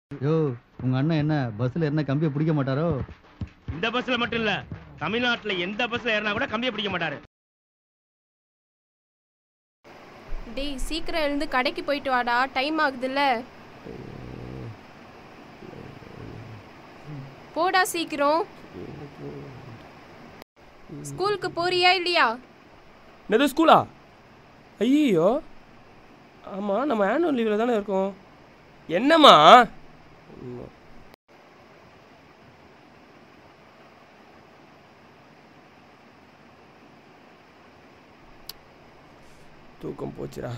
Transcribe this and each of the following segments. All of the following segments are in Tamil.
யோ உங்க அண்ணன் என்ன பஸ்ல என்ன கம்பியை பிடிக்க மாட்டாரோ இந்த பஸ்ல மட்டும் இல்ல தமிழ்நாட்டுல எந்த பஸ்ல ஏறினா கூட கம்பியை பிடிக்க மாட்டாரு டேய் சீக்கிரம் எழுந்து கடைக்கு போயிட்டு வாடா டைம் ஆகுதுல்ல போடா சீக்கிரம் ஸ்கூலுக்கு போறியா இல்லையா என்னது ஸ்கூலா ஐயோ ஆமாம் நம்ம ஆனுவல் லீவில் தானே இருக்கோம் என்னம்மா தூக்கம் போச்சுடா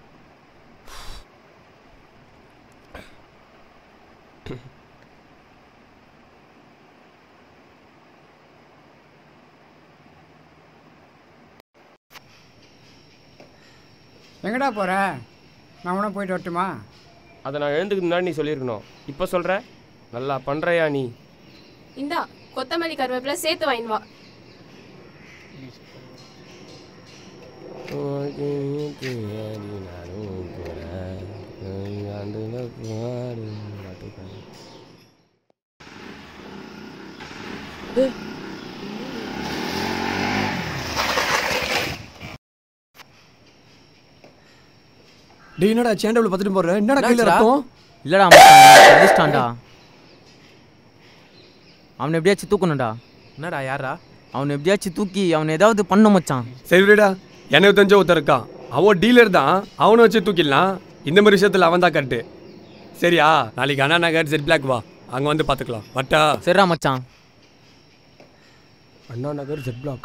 எங்கடா போற நான் உன போயிட்டு வரட்டுமா அதை நான் எழுந்துக்கு முன்னாடி நீ சொல்லியிருக்கணும் இப்போ சொல்கிற நல்லா பண்ணுறையா நீ இந்தா கொத்தமல்லி கருவேப்பிலை சேர்த்து வாங்கிட்டு வா டேய் என்னடா சேண்டபிள் பார்த்துட்டு போற என்னடா கையில ரத்தம் இல்லடா மச்சான் அடிச்சிட்டான்டா அவனை எப்படியாச்சும் தூக்கணும்டா என்னடா யாரா அவனை எப்படியாச்சும் தூக்கி அவனை ஏதாவது பண்ண மச்சான் சரி விடுடா எனக்கு தெரிஞ்ச ஒருத்தர் இருக்கான் அவன் டீலர் தான் அவனை வச்சு தூக்கிடலாம் இந்த மாதிரி விஷயத்துல அவன் தான் கரெக்டு சரியா நாளைக்கு அண்ணா நகர் செட் பிளாக் வா அங்க வந்து பாத்துக்கலாம் வட்டா சரிடா மச்சான் அண்ணா நகர் ஜெட் பிளாக்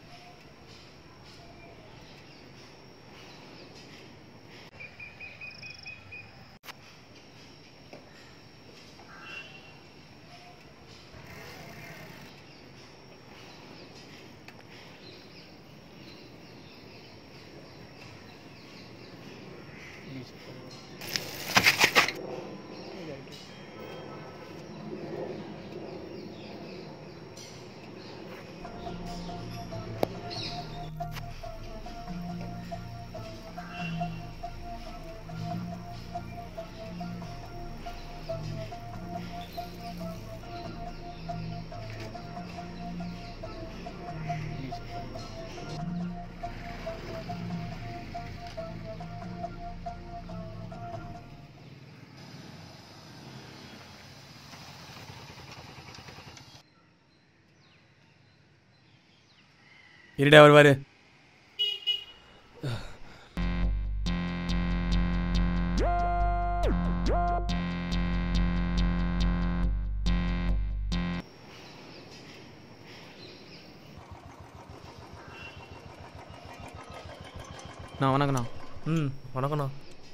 இருடா வருவாரு நான் வணக்கண்ணா ம் வணக்கண்ணா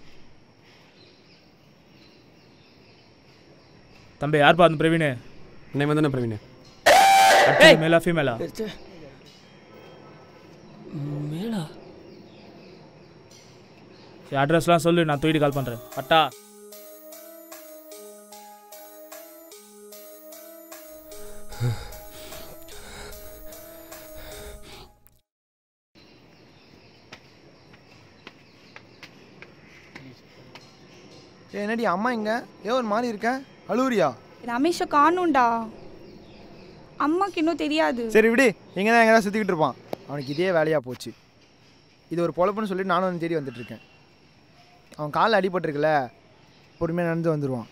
தம்பி யார்ப்பா அந்த பிரவீன் இன்னைக்கு வந்து பிரவீன் மேலா ஃபீமேலா மேலா சரி அட்ரஸ்லாம் சொல்லு நான் தூக்கிட்டு கால் பண்ணுறேன் அட்டா ஏய், என்னடி அம்மா எங்க ஏன் ஒரு மாதிரி இருக்க அழுவுறியா ரமேஷை காணும்டா அம்மாக்கு இன்னும் தெரியாது சரி விடு எங்க தான் எங்கதான் சுத்திக்கிட்டு இருப்பான் அவனுக்கு இதே வேலையா போச்சு இது ஒரு பொழப்புன்னு சொல்லிட்டு நானும் அவனை தேடி வந்துட்டு இருக்கேன் அவன் காலில் அடிபட்டிருக்குல்ல பொறுமையாக நடந்து வந்துடுவான்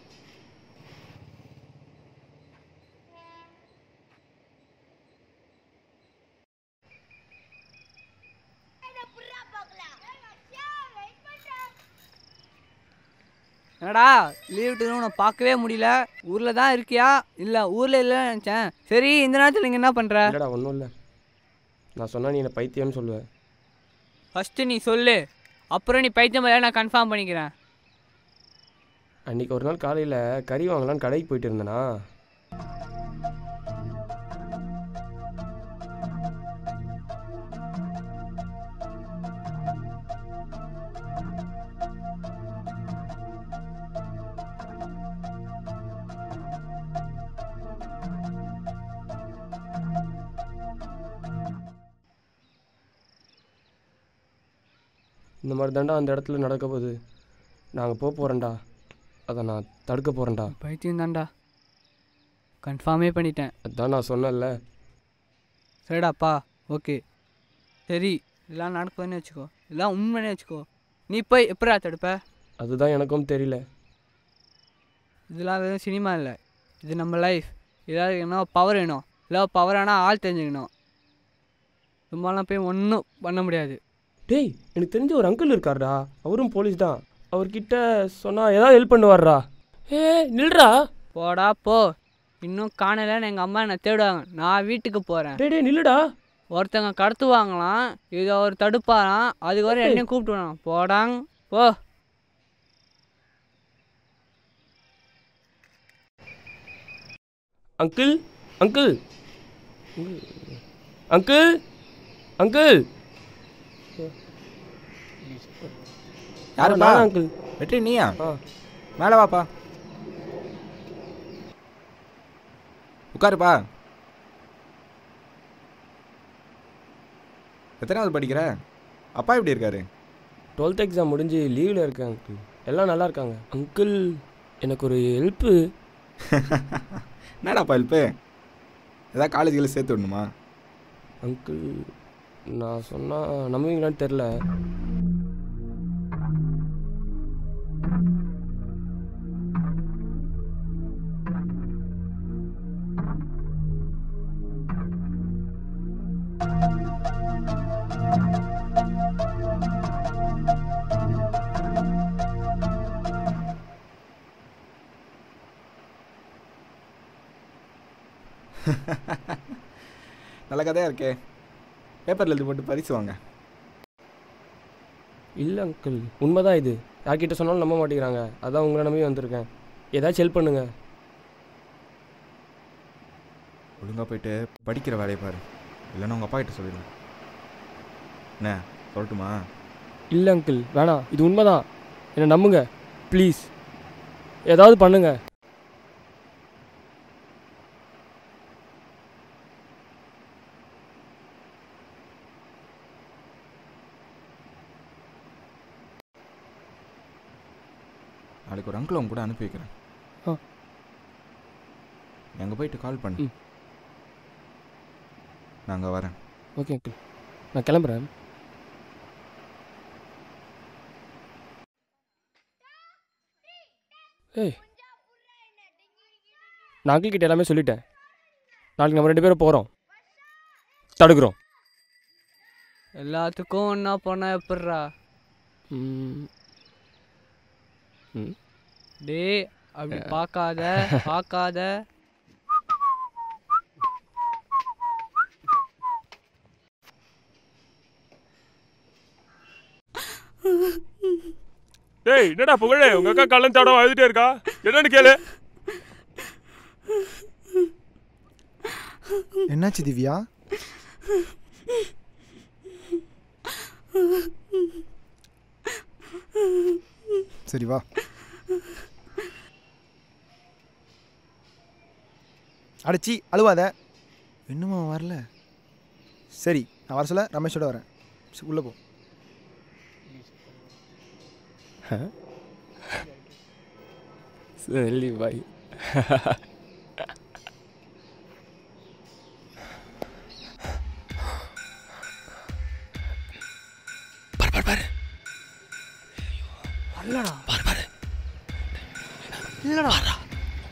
என்னடா லீவ் விட்டு உன்னை பார்க்கவே முடியல ஊரில் தான் இருக்கியா இல்லை ஊரில் இல்லைன்னு நினச்சேன் சரி இந்த நேரத்தில் நீங்கள் என்ன பண்ணுற இல்லடா ஒன்றும் இல்லை நான் சொன்னா நீ என்ன பைத்தியம்னு சொல்லுவேன் ஃபஸ்ட்டு நீ சொல்லு அப்புறம் நீ பைத்தியம் இல்லை நான் கன்ஃபார்ம் பண்ணிக்கிறேன் அன்னைக்கு ஒரு நாள் காலையில் கறி வாங்கலான்னு கடைக்கு போயிட்டு இருந்தேனா இந்த மாதிரி தாண்டா அந்த இடத்துல நடக்க போகுது நாங்கள் போக போகிறோம்டா அதை நான் தடுக்க போகிறேன்டா பைத்தியம் தான்டா கன்ஃபார்மே பண்ணிட்டேன் அதான் நான் சொன்னேன்ல சரிடாப்பா ஓகே சரி இதெல்லாம் நடக்குதுன்னு வச்சுக்கோ இதெல்லாம் உண்மைன்னு வச்சுக்கோ நீ போய் எப்படா தடுப்ப அதுதான் எனக்கும் தெரியல இதெல்லாம் வெறும் சினிமா இல்லை இது நம்ம லைஃப் ஏதாவது என்ன பவர் வேணும் இல்லை பவர் ஆனால் ஆள் தெரிஞ்சுக்கணும் சும்மாலாம் போய் ஒன்றும் பண்ண முடியாது டேய் எனக்கு தெரிஞ்ச ஒரு அங்கிள் இருக்காருடா அவரும் போலீஸ் தான் அவர்கிட்ட சொன்னால் ஏதாவது ஹெல்ப் பண்ணுவார்ரா ஏ நில்றா போடா போ இன்னும் காணலைன்னு எங்கள் அம்மா என்னை தேடுவாங்க நான் வீட்டுக்கு போகிறேன் டேய் டேய் நில்லுடா ஒருத்தங்க கடத்துவாங்களாம் இதை அவர் தடுப்பாராம் அதுக்கு வரை என்னையும் கூப்பிட்டு போடாங் போ அங்கிள் அங்கிள் அங்கிள் அங்கிள் யாருப்பா நான் அங்கிள் வெற்றி நீயா ஆ மேலே வாப்பா உட்காருப்பா எத்தனாவது படிக்கிற அப்பா எப்படி இருக்காரு டுவெல்த் எக்ஸாம் முடிஞ்சு லீவில் இருக்கேன் அங்கிள் எல்லாம் நல்லா இருக்காங்க அங்கிள் எனக்கு ஒரு ஹெல்ப்பு என்னடாப்பா ஹெல்ப்பு ஏதாவது காலேஜில் சேர்த்து விடணுமா அங்கிள் நான் சொன்னால் நம்புவீங்களான்னு தெரில நல்ல கதையாக இருக்கே பேப்பரில் எழுதி போட்டு பரிசு வாங்க இல்லை அங்கிள் உண்மைதான் இது யார்கிட்ட சொன்னாலும் நம்ப மாட்டேங்கிறாங்க அதான் உங்களை நம்பி வந்திருக்கேன் ஏதாச்சும் ஹெல்ப் பண்ணுங்க ஒழுங்காக போயிட்டு படிக்கிற வேலையை பாரு இல்லைன்னா உங்கள் அப்பா கிட்ட சொல்லிடுங்க என்ன சொல்லட்டுமா இல்லை அங்கிள் வேணாம் இது உண்மைதான் என்னை நம்புங்க ப்ளீஸ் ஏதாவது பண்ணுங்க நாளைக்கு ஒரு அங்கிள் உங்க கூட அனுப்பி வைக்கிறேன் ஆ. அங்கே போயிட்டு கால் பண்ணு ம். நாங்கள் வரேன் ஓகே அங்கிள் நான் கிளம்புறேன் ஏய் நான் அங்கிள் கிட்ட எல்லாமே சொல்லிட்டேன் நாளைக்கு நம்ம ரெண்டு பேரும் போகிறோம் தடுக்கிறோம் எல்லாத்துக்கும் ஒன்றா போனால் எப்பட்றா ம். ம். டேய் அப்படி பார்க்காத பார்க்காத டேய் என்னடா புகழே உங்க அக்கா கள்ளம் தடம் அழுதுட்டே இருக்கா என்னன்னு கேளு என்னாச்சு திவ்யா சரி வா அடிச்சி அழுவாத இன்னும் அவன் வரல சரி நான் வர சொல்ல ரமேஷோட வரேன் சரி, உள்ள போ சரி பாய் வரலடா பாரு பாரு இல்லடா வரலடா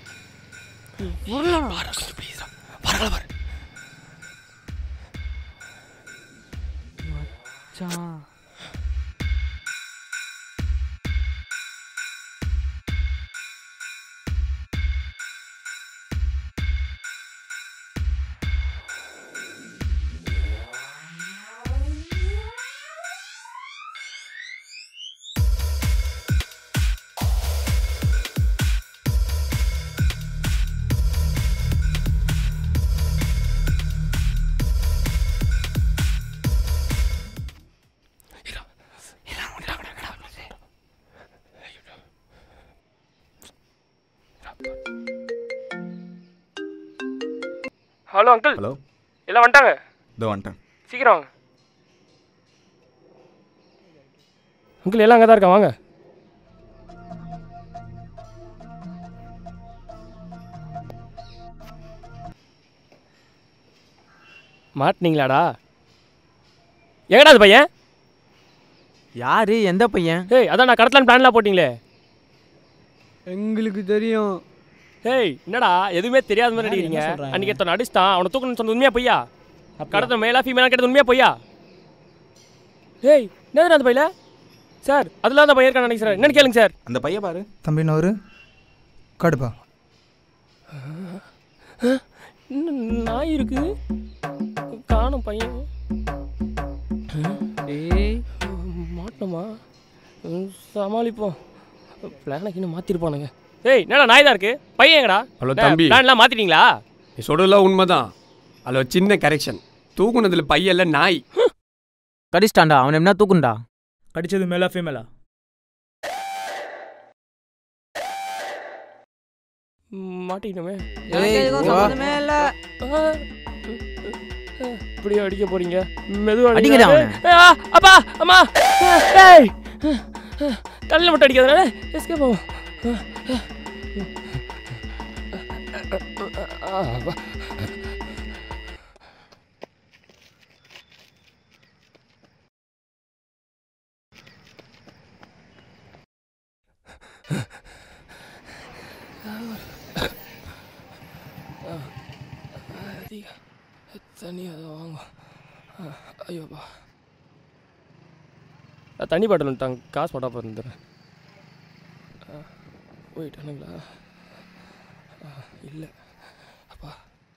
பாரு கொஞ்சம் ப்ளீஸ் வரல பாரு மச்சான் ஹலோ அங்கிள் ஹலோ எல்லாம் வந்துட்டாங்க இதோ வந்துட்டேன் சீக்கிரம் வாங்க அங்கிள் எல்லாம் அங்கே தான் இருக்கா வாங்க மாட்டினீங்களாடா எங்கடா அது பையன் யாரு எந்த பையன் ஏய் அதான் நான் கடத்தலான்னு பிளான்லாம் போட்டிங்களே எங்களுக்கு தெரியும் ஏய் என்னடா எதுவுமே தெரியாத மாதிரி யார் நடிக்கிறீங்க என்ன சொல்றாங்க? அன்னைக்கு எத்தனை அடிச்சிட்டான் அவனை தூக்கணும்னு சொன்னது உண்மையா பொய்யா கடத்த மேலா ஃபீமேலா கேட்டது உண்மையா பொய்யா ஏய் என்னது அந்த பையில சார் அதெல்லாம் அந்த பையன் இருக்கான்னு நினைக்கிறேன் என்னன்னு கேளுங்க சார் அந்த பையன் பாரு தம்பி நூறு கடுப்பா இன்னும் நாய் இருக்கு காணும் பையன் ஏய் மாட்டோமா ம், சமாளிப்போம் பிளானுக்கு இன்னும் மாற்றிருப்பானுங்க ஏய் என்னடா நாய் தான் இருக்கு பையன் எங்கடா ஹலோ தம்பி பிளான்லாம் மாற்றிட்டீங்களா நீ சொல்றதுலாம் உண்மைதான் அதில் ஒரு சின்ன கரெக்ஷன் தூக்குனதுல பையல்ல நாய் கடிச்சிட்டான்டா அவனை என்ன தூக்குண்டா கடிச்சது மேலா ஃபீமேலா மாட்டிக்கணுமே எனக்கு எதுக்கும் சம்மந்தமே இல்ல. இப்படி அடிக்க போறீங்க மெதுவா அடிங்கடா அவனை. ஆ, அப்பா அம்மா ஏய் தலையில மட்டும் அடிக்காதனால எஸ்கேப் ஆகும் ஆ, அப்பா. அதிக தண்ணி அதை வாங்க ஐயோப்பா அஹ், தண்ணி பாட்டில் வந்துட்டாங்க காசு போட்டா போயிருந்துறேன் போயிட்டானுங்களா இல்லை அப்பா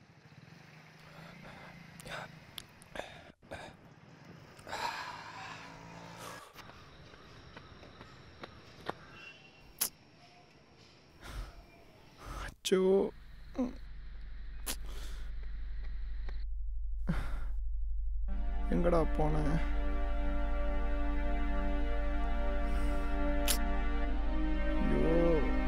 அச்சோ எங்கடா போனேன் ஐயோ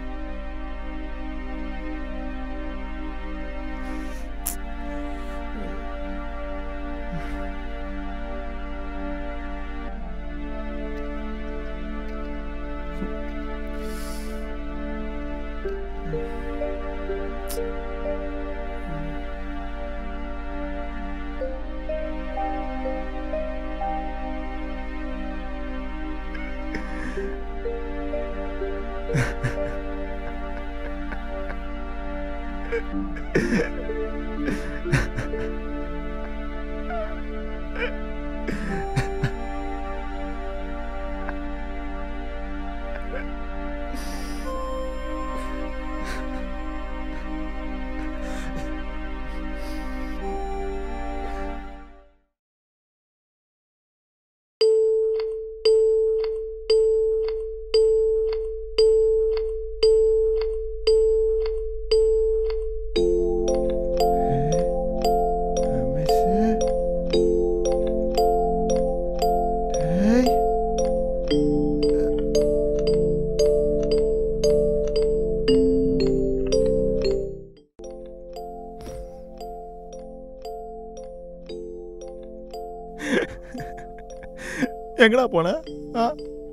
எங்கடா போன ஆ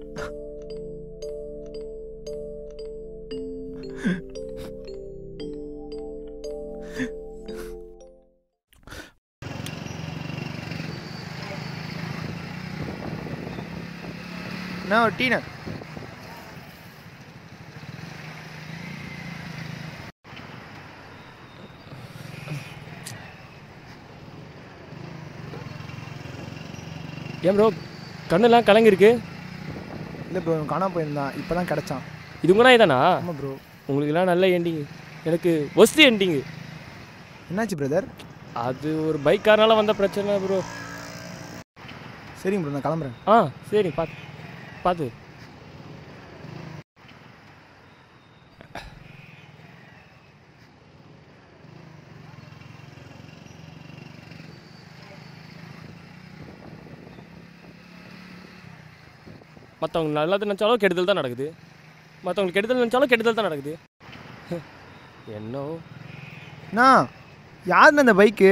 என்ன ஒரு டீனா ஏன் ப்ரோ கண்ணெல்லாம் கலங்கிருக்கு இல்லை ப்ரோ காணாம போயிருந்தான் இப்போ தான் கிடச்சான் இது உங்க நாய் தானா ஆமாம் ப்ரோ உங்களுக்குலாம் நல்ல எண்டிங் எனக்கு ஒஸ்தி எண்டிங்கு என்னாச்சு பிரதர் அது ஒரு பைக்காரனால வந்த பிரச்சனை ப்ரோ சரிங்க ப்ரோ நான் கிளம்புறேன் ஆ சரி பார்த்து பார்த்து மற்றவங்க நல்லது நினச்சாலும் கெடுதல் தான் நடக்குது மற்றவங்களுக்கு கெடுதல் நினச்சாலும் கெடுதல் தான் நடக்குது என்ன அண்ணா யாருண்ணா அந்த பைக்கு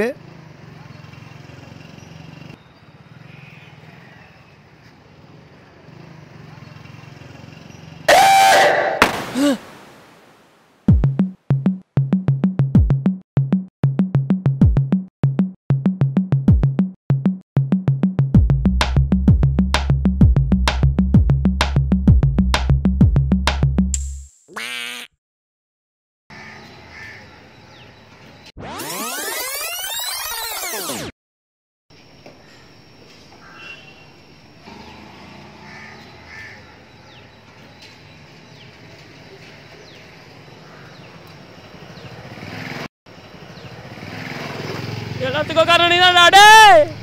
எல்லாத்துக்கும் காரணம் நீ தான் டேய்